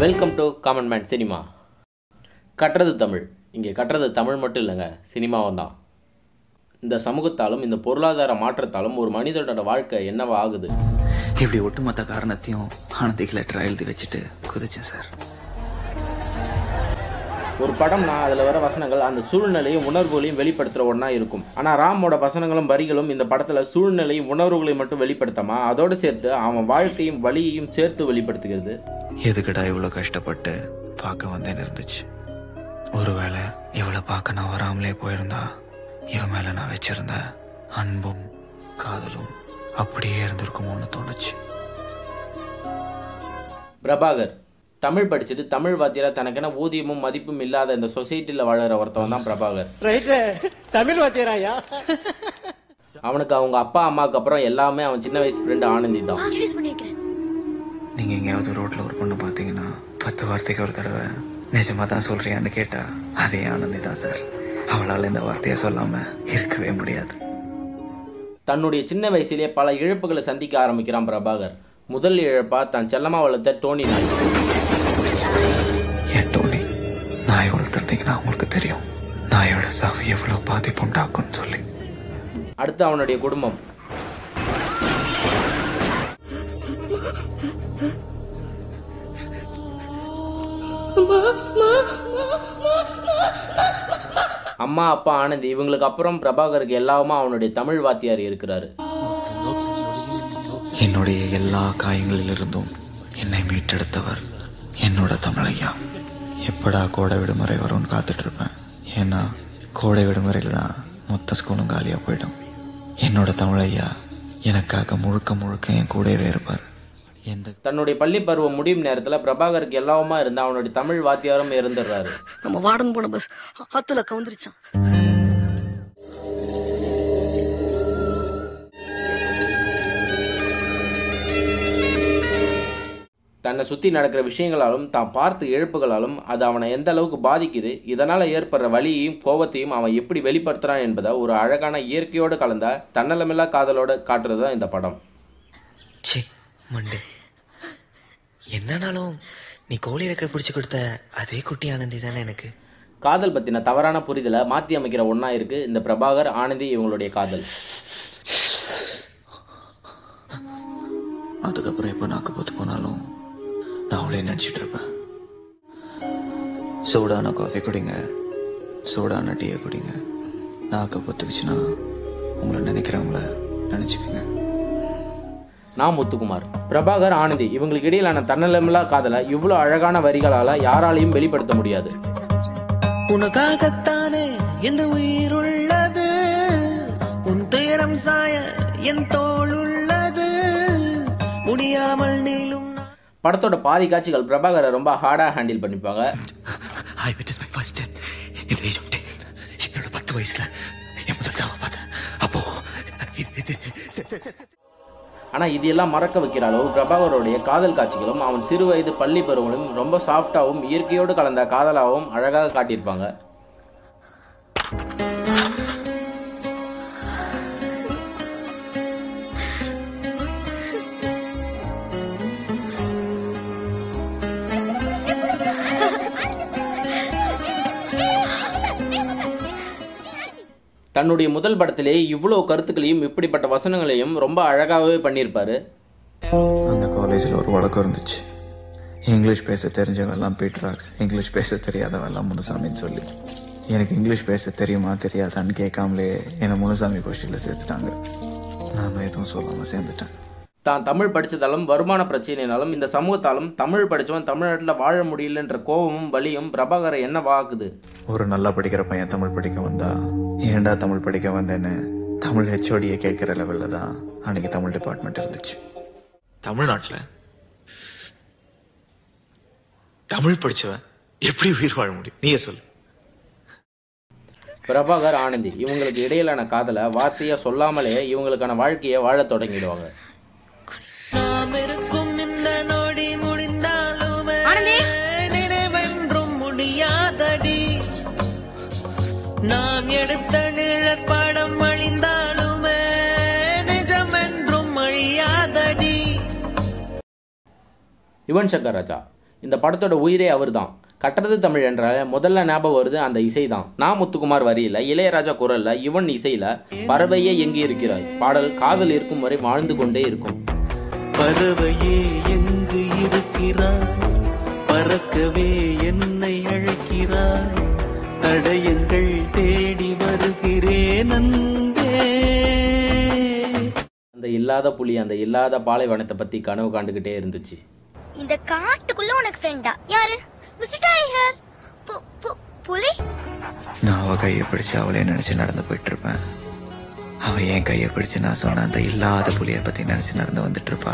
welcome to common man cinema கட்டுறது தமிழ் இங்கே கட்டுறது தமிழ் மட்டும் இல்லைங்க சினிமாவும் தான் இந்த சமூகத்தாலும் இந்த பொருளாதார மாற்றத்தாலும் ஒரு மனிதனோட வாழ்க்கை என்னவா ஆகுது இப்படி ஒட்டுமொத்த காரணத்தையும் ஆனந்திக்கு லெட்டர் எழுதி வச்சுட்டு குதிச்சேன் சார் ஒரு படம்னா அதில் வர வசனங்கள் அந்த சூழ்நிலையும் உணர்வுகளையும் வெளிப்படுத்துகிற ஒன்றா இருக்கும் ஆனால் ராமோட வசனங்களும் வரிகளும் இந்த படத்தில் சூழ்நிலையும் உணர்வுகளையும் மட்டும் வெளிப்படுத்தாம அதோடு சேர்த்து அவன் வாழ்க்கையும் வழியையும் சேர்த்து வெளிப்படுத்துகிறது எதுக்குடா இவ்வளோ கஷ்டப்பட்டு பார்க்க வந்தேன்னு இருந்துச்சு ஒருவேளை இவளை பார்க்க நான் வராமலே போயிருந்தா இவன் மேல நான் வச்சிருந்த அன்பும் காதலும் அப்படியே இருந்திருக்குமோன்னு தோணுச்சு பிரபாகர் தமிழ் படிச்சுட்டு தமிழ் வாத்தியாரா தனக்கென ஊதியமும் மதிப்பும் இல்லாத இந்த சொசைட்டியில் வாழற ஒருத்தவன் தான் பிரபாகர் ரைட்டு தமிழ் வாத்தியராயா அவனுக்கு அவங்க அப்பா அம்மாவுக்கு அப்புறம் எல்லாமே அவன் சின்ன வயசு ஃப்ரெண்டு ஆனந்தி தான் இன்ட்ரடியூஸ் பண்ணி வைக்கிறேன் நீங்க எங்கேயாவது ரோட்ல ஒரு பொண்ணு பார்த்தீங்கன்னா பத்து வார்த்தைக்கு ஒரு தடவை நிஜமா தான் சொல்றியான்னு கேட்டா அதே ஆனந்தி தான் சார் அவளால் இந்த வார்த்தையை சொல்லாம இருக்கவே முடியாது தன்னுடைய சின்ன வயசுலேயே பல இழப்புகளை சந்திக்க ஆரம்பிக்கிறான் பிரபாகர் முதல் இழப்பா தன் செல்லமா வளர்த்த டோனி நாய் என் டோனி நாய் வளர்த்துறீங்கன்னா உங்களுக்கு தெரியும் நாயோட சாவு எவ்வளவு பாதிப்பு உண்டாக்கும்னு சொல்லி அடுத்து அவனுடைய குடும்பம் அம்மா அப்பா ஆனந்தி இவங்களுக்கு அப்புறம் பிரபாகருக்கு எல்லாமே அவனுடைய தமிழ் வாத்தியார் இருக்கிறாரு என்னுடைய எல்லா காயங்களிலிருந்தும் என்னை மீட்டெடுத்தவர் என்னோட தமிழையா எப்படா கோடை விடுமுறை வரும்னு காத்துட்டு இருப்பேன் ஏன்னா கோடை விடுமுறையில் தான் மொத்த ஸ்கூலும் காலியாக போயிடும் என்னோட தமிழையா எனக்காக முழுக்க முழுக்க என் கூடவே இருப்பார் எந்த தன்னுடைய பள்ளி பருவம் முடியும் நேரத்தில் பிரபாகருக்கு எல்லாவுமா இருந்த அவனுடைய தமிழ் வாத்தியாரும் இருந்துடுறாரு நம்ம வார்டன் போன பஸ் ஆத்துல கவுந்துருச்சான் தன்னை சுற்றி நடக்கிற விஷயங்களாலும் தான் பார்த்த இழப்புகளாலும் அது அவனை எந்த அளவுக்கு பாதிக்குது இதனால் ஏற்படுற வலியையும் கோபத்தையும் அவன் எப்படி வெளிப்படுத்துறான் என்பதை ஒரு அழகான இயற்கையோடு கலந்த தன்னலமில்லா காதலோட காட்டுறது தான் இந்த படம் சி மண்டு என்னனாலும் நீ கோழி ரெக்க பிடிச்சு கொடுத்த அதே குட்டி ஆனந்தி தானே எனக்கு காதல் பற்றின தவறான புரிதலை மாற்றி அமைக்கிற ஒன்றா இருக்குது இந்த பிரபாகர் ஆனந்தி இவங்களுடைய காதல் அதுக்கப்புறம் எப்போ நாக்கு பொத்து போனாலும் நான் அவளே நினச்சிட்டு இருப்பேன் சூடான காஃபி குடிங்க சூடான டீயை குடிங்க நாக்கு பொத்துக்குச்சுன்னா உங்களை நினைக்கிறவங்கள நினச்சிக்கோங்க நான் முத்துக்குமார் பிரபாகர் ஆனந்தி இவங்களுக்கு இடையிலான தன்னலமில்லா காதலை இவ்வளோ அழகான வரிகளால் யாராலையும் வெளிப்படுத்த முடியாது உனக்காகத்தானே இந்த உயிர் உள்ளது உன் துயரம் சாய என் தோள் உள்ளது முடியாமல் நீளும் படத்தோட பாதி காட்சிகள் பிரபாகரை ரொம்ப ஹார்டாக ஹேண்டில் பண்ணிப்பாங்க I with my first death இந்த ஏஜ் ஆஃப் டென் என்னோட பத்து வயசுல என் முதல் சாவை பார்த்தேன் அப்போ இது இது ஆனால் இது எல்லாம் மறக்க வைக்கிற அளவு பிரபாகருடைய காதல் காட்சிகளும் அவன் சிறு வயது பள்ளி பருவங்களும் ரொம்ப சாஃப்டாகவும் இயற்கையோடு கலந்த காதலாகவும் அழகாக காட்டியிருப்பாங்க தன்னுடைய முதல் படத்திலே இவ்வளோ கருத்துக்களையும் இப்படிப்பட்ட வசனங்களையும் ரொம்ப அழகாகவே பண்ணியிருப்பாரு அந்த காலேஜில் ஒரு வழக்கம் இருந்துச்சு இங்கிலீஷ் பேச தெரிஞ்சவெல்லாம் பீட்ராக்ஸ் இங்கிலீஷ் பேச தெரியாதவெல்லாம் முனுசாமின்னு சொல்லி எனக்கு இங்கிலீஷ் பேச தெரியுமா தெரியாதான்னு கேட்காமலே என்னை முனுசாமி கோஷ்டியில் சேர்த்துட்டாங்க நானும் எதுவும் சொல்லாமல் சேர்ந்துட்டேன் தான் தமிழ் படித்ததாலும் வருமான பிரச்சனைனாலும் இந்த சமூகத்தாலும் தமிழ் படித்தவன் தமிழ்நாட்டில் வாழ முடியலன்ற கோபமும் வலியும் பிரபாகரை என்ன வாக்குது ஒரு நல்லா படிக்கிற பையன் தமிழ் படிக்க வந்தா ஏன்டா தமிழ் படிக்க வந்தேன்னு தமிழ் ஹெச்ஓடியை கேட்குற லெவலில் தான் அன்னைக்கு தமிழ் டிபார்ட்மெண்ட் இருந்துச்சு தமிழ்நாட்டில் தமிழ் படிச்சவன் எப்படி உயிர் வாழ முடியும் நீயே சொல்லு பிரபாகர் ஆனந்தி இவங்களுக்கு இடையிலான காதலை வார்த்தையாக சொல்லாமலே இவங்களுக்கான வாழ்க்கையை வாழத் தொடங்கிடுவாங்க நாம் இருக்கும் இந்த நொடி முடிந்தாலுமே நினைவென்றும் முடியாதடி நாம் எடுத்த நிழற்படம் அழிந்தாலுமே நிஜமென்றும் அழியாதடி யுவன் சங்கர் ராஜா இந்த படத்தோட உயிரே அவர்தான் கட்டுறது தமிழ் என்றால முதல்ல ஞாபகம் வருது அந்த இசை தான் நான் முத்துக்குமார் வரியில இளையராஜா குரல்ல இவன் இசையில பறவையே எங்கே இருக்கிறாய் பாடல் காதல் இருக்கும் வரை வாழ்ந்து கொண்டே இருக்கும் பறவையே எங்கு இருக்கிறாய் பறக்கவே என்னை அழைக்கிறாய் தடயங்கள் தேடி வருகிறேன் அன்பே அந்த இல்லாத புலி அந்த இல்லாத பாலைவனத்தை பத்தி கனவு காண்டுகிட்டே இருந்துச்சு இந்த காட்டுக்குள்ள உனக்கு ஃப்ரெண்டா யாரு மிஸ்டர் டைகர் பு- பு- புலி நான் அவ கையை பிடிச்சு அவளே நினைச்சு நடந்து போயிட்டு இருப்பேன் அவ என் கையை பிடிச்சு நான் சொன்ன அந்த இல்லாத புலியை பத்தி நினைச்சு நடந்து வந்துட்டு இருப்பா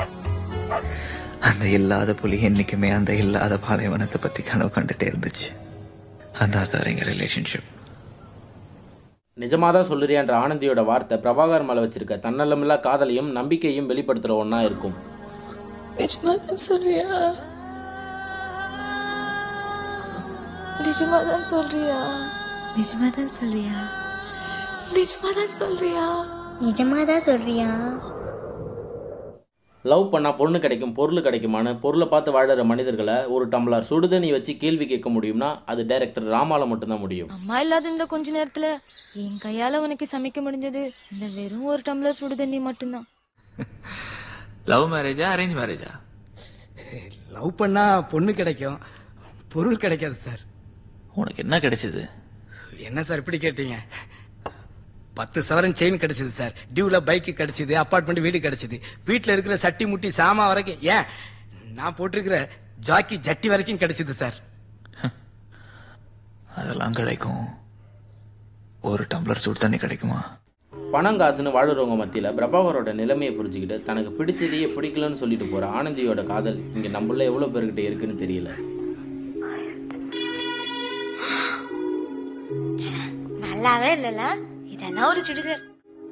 அந்த இல்லாத புலி என்னைக்குமே அந்த இல்லாத பாலைவனத்தை பத்தி கனவு கண்டுட்டே இருந்துச்சு அதான் சார் எங்க ரிலேஷன்ஷிப் நிஜமாதான் சொல்லுறியான்ற ஆனந்தியோட வார்த்தை பிரபாகர் மேல வச்சிருக்க தன்னலமில்லா காதலையும் நம்பிக்கையும் வெளிப்படுத்துற ஒண்ணா இருக்கும் நிஜமாதான் சொல்றியா நிஜமாதான் சொல்றியா நிஜமாதான் சொல்றியா நிஜமாதான் சொல்றியா நிஜமாதான் சொல்றியா லவ் பண்ணா பொண்ணு கிடைக்கும் பொருள் கிடைக்குமான்னு பொருளை பார்த்து வாழற மனிதர்களை ஒரு டம்ளர் சுடுதண்ணி வச்சு கேள்வி கேட்க முடியும்னா அது டைரக்டர் ராமால மட்டும்தான் முடியும் அம்மா இல்லாத இந்த கொஞ்ச நேரத்துல என் கையால உனக்கு சமைக்க முடிஞ்சது இந்த வெறும் ஒரு டம்ளர் சுடு தண்ணி மட்டும்தான் லவ் மேரேஜா அரேஞ்ச் மேரேஜா லவ் பண்ணா பொண்ணு கிடைக்கும் பொருள் கிடைக்காது சார் உனக்கு என்ன கிடைச்சது என்ன சார் இப்படி கேட்டீங்க பத்து சவரன் செயின் கிடைச்சது சார் டியூல பைக் கிடைச்சது அப்பார்ட்மெண்ட் வீடு கிடைச்சது வீட்டுல இருக்கிற சட்டி முட்டி சாமா வரைக்கும் ஏன் நான் போட்டிருக்கிற ஜாக்கி ஜட்டி வரைக்கும் கிடைச்சது சார் அதெல்லாம் கிடைக்கும் ஒரு டம்ளர் சுடு தண்ணி கிடைக்குமா பணம் காசுன்னு வாழுறவங்க மத்தியில் பிரபாகரோட நிலைமையை புரிஞ்சுக்கிட்டு தனக்கு பிடிச்சதையே பிடிக்கலன்னு சொல்லிட்டு போற ஆனந்தியோட காதல் இங்க நம்மள எவ்வளவு பேர்கிட்ட இருக்குன்னு தெரியல நல்லாவே இல்லல இதெல்லாம் ஒரு சுடிதார்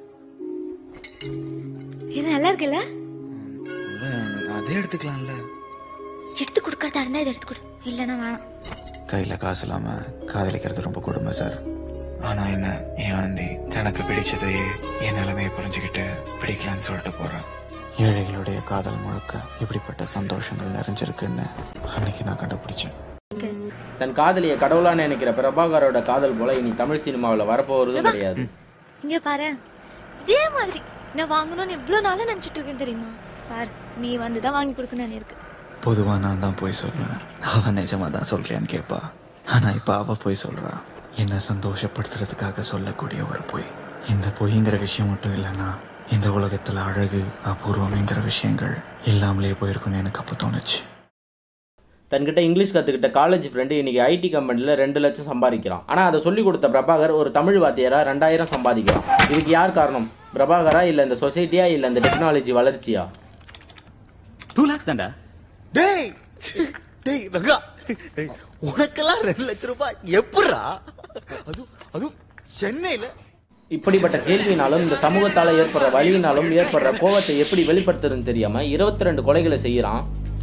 இது நல்லா இருக்குல்ல அதே எடுத்துக்கலாம்ல எடுத்து கொடுக்கறதா இருந்தா இதை எடுத்து கொடு இல்லைன்னா வேணாம் கையில காசு இல்லாம காதலிக்கிறது ரொம்ப கொடுமை சார் ஆனா என்ன என் ஆனந்தி தனக்கு பிடிச்சதையே என் நிலைமையை புரிஞ்சுக்கிட்டு பிடிக்கலன்னு சொல்லிட்டு போறேன் ஏழைகளுடைய காதல் முழுக்க இப்படிப்பட்ட சந்தோஷங்கள் நிறைஞ்சிருக்குன்னு அன்னைக்கு நான் கண்டுபிடிச்சேன் தன் காதலியை கடவுளா நினைக்கிற பிரபாகரோட காதல் போல இனி தமிழ் சினிமாவில் வரப்போறதும் கிடையாது இங்க பாரு இதே மாதிரி நான் வாங்கணும்னு எவ்வளவு நாளா நினைச்சிட்டு இருக்கேன் தெரியுமா பாரு நீ வந்து தான் வாங்கி கொடுக்கணும்னு இருக்கு பொதுவா நான் தான் போய் சொல்லுவேன் அவ நிஜமா தான் சொல்றியான்னு கேட்பா ஆனா இப்ப அவ போய் சொல்றா என்ன சந்தோஷப்படுத்துறதுக்காக சொல்லக்கூடிய ஒரு பொய் இந்த பொய்ங்கிற விஷயம் மட்டும் இல்லைன்னா இந்த உலகத்துல அழகு அபூர்வம்ங்கிற விஷயங்கள் இல்லாமலே போயிருக்குன்னு எனக்கு அப்ப தோணுச்சு தன்கிட்ட இங்கிலீஷ் கற்றுக்கிட்ட காலேஜ் ஃப்ரெண்டு இன்னைக்கு ஐடி கம்பெனியில் ரெண்டு லட்சம் சம்பாதிக்கிறான் ஆனால் அதை சொல்லிக் கொடுத்த பிரபாகர் ஒரு தமிழ் வாத்தியாரா ரெண்டாயிரம் சம்பாதிக்கிறான் இதுக்கு யார் காரணம் பிரபாகரா இல்லை இந்த சொசைட்டியா இல்லை இந்த டெக்னாலஜி வளர்ச்சியா டூ லேக்ஸ் தான்டா டேய் டேய் ரங்கா டேய், உனக்கெல்லாம் ரெண்டு லட்சம் ரூபாய் எப்படா அதுவும் அதுவும் சென்னையில இப்படிப்பட்ட கேள்வினாலும் இந்த சமூகத்தால் ஏற்படுற வலியினாலும் ஏற்படுற கோவத்தை எப்படி வெளிப்படுத்துறதுன்னு தெரியாம இருபத்தி ரெண்டு கொலைகளை செய்யறான்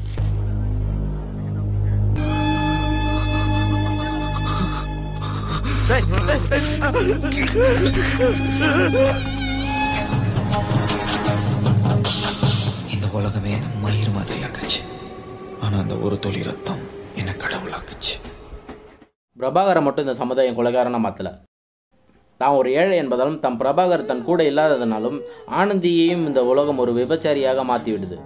இந்த உலகமே என்ன மயிர் மாதிரி ஆக்குச்சு ஆனா அந்த ஒரு துளி ரத்தம் என்ன கடவுளாக்குச்சு பிரபாகரை மட்டும் இந்த சமுதாயம் கொலைகாரனா மாத்தல தான் ஒரு ஏழை என்பதாலும் தம் பிரபாகர் தன் கூட இல்லாததனாலும் ஆனந்தியையும் இந்த உலகம் ஒரு விபச்சாரியாக மாற்றி விடுது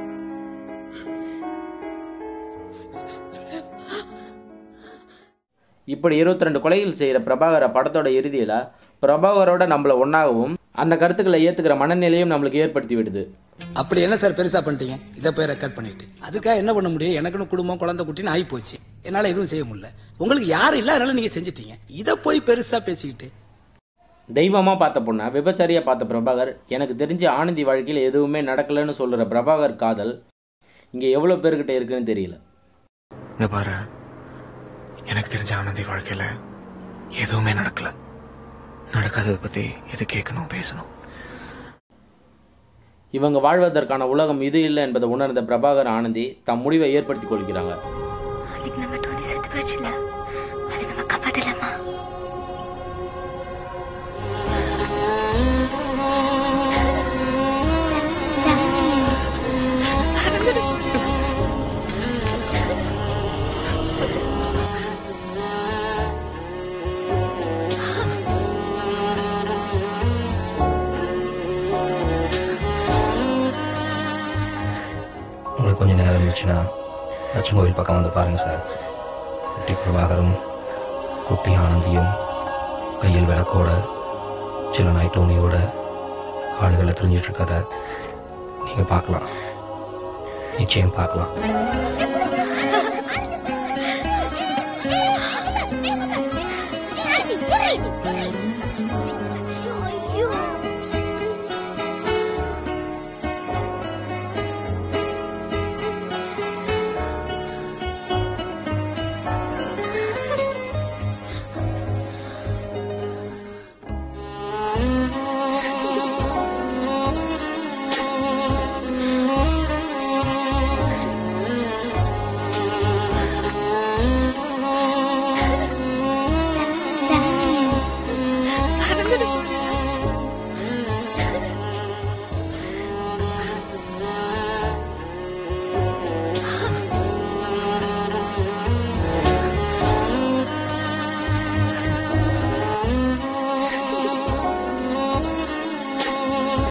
இப்படி இருபத்தி ரெண்டு கொலைகள் செய்கிற பிரபாகரை படத்தோட இறுதியில் பிரபாகரோட நம்மளை ஒன்றாகவும் அந்த கருத்துக்களை ஏற்றுக்கிற மனநிலையும் நம்மளுக்கு ஏற்படுத்தி விடுது அப்படி என்ன சார் பெருசா பண்ணிட்டீங்க இதை போய் ரெக்கார்ட் பண்ணிட்டு அதுக்காக என்ன பண்ண முடியும் எனக்குன்னு குடும்பம் குழந்தை குட்டின்னு ஆகி போச்சு என்னால எதுவும் செய்ய முடியல உங்களுக்கு யாரும் இல்ல அதனால நீங்க செஞ்சிட்டீங்க இதை போய் பெருசா பேசிக்கிட்டு தெய்வமாக பார்த்த பொண்ணை விபச்சாரியாக பார்த்த பிரபாகர் எனக்கு தெரிஞ்ச ஆனந்தி வாழ்க்கையில் எதுவுமே நடக்கலைன்னு சொல்கிற பிரபாகர் காதல் இங்கே எவ்வளோ பேர்கிட்ட இருக்குன்னு தெரியல இங்க பாரு எனக்கு தெரிஞ்ச ஆனந்தி வாழ்க்கையில எதுவுமே நடக்கல நடக்காததை பத்தி எது கேட்கணும் பேசணும் இவங்க வாழ்வதற்கான உலகம் இது இல்லை என்பதை உணர்ந்த பிரபாகர் ஆனந்தி தம் முடிவை ஏற்படுத்திக் கொள்கிறாங்க அதுக்கு நம்ம டோனி செத்து போச்சுல அது நம்ம காப்பாத்தலாமா கொஞ்சம் நேரம் இருந்துச்சுன்னா லட்சுமி கோவில் பக்கம் வந்து பாருங்கள் சார் குட்டி பிரபாகரும் குட்டி ஆனந்தியும் கையில் விளக்கோட சில நாய் டோனியோட காடுகளில் தெரிஞ்சிட்டு இருக்கதை நீங்கள் பார்க்கலாம் நிச்சயம் பார்க்கலாம்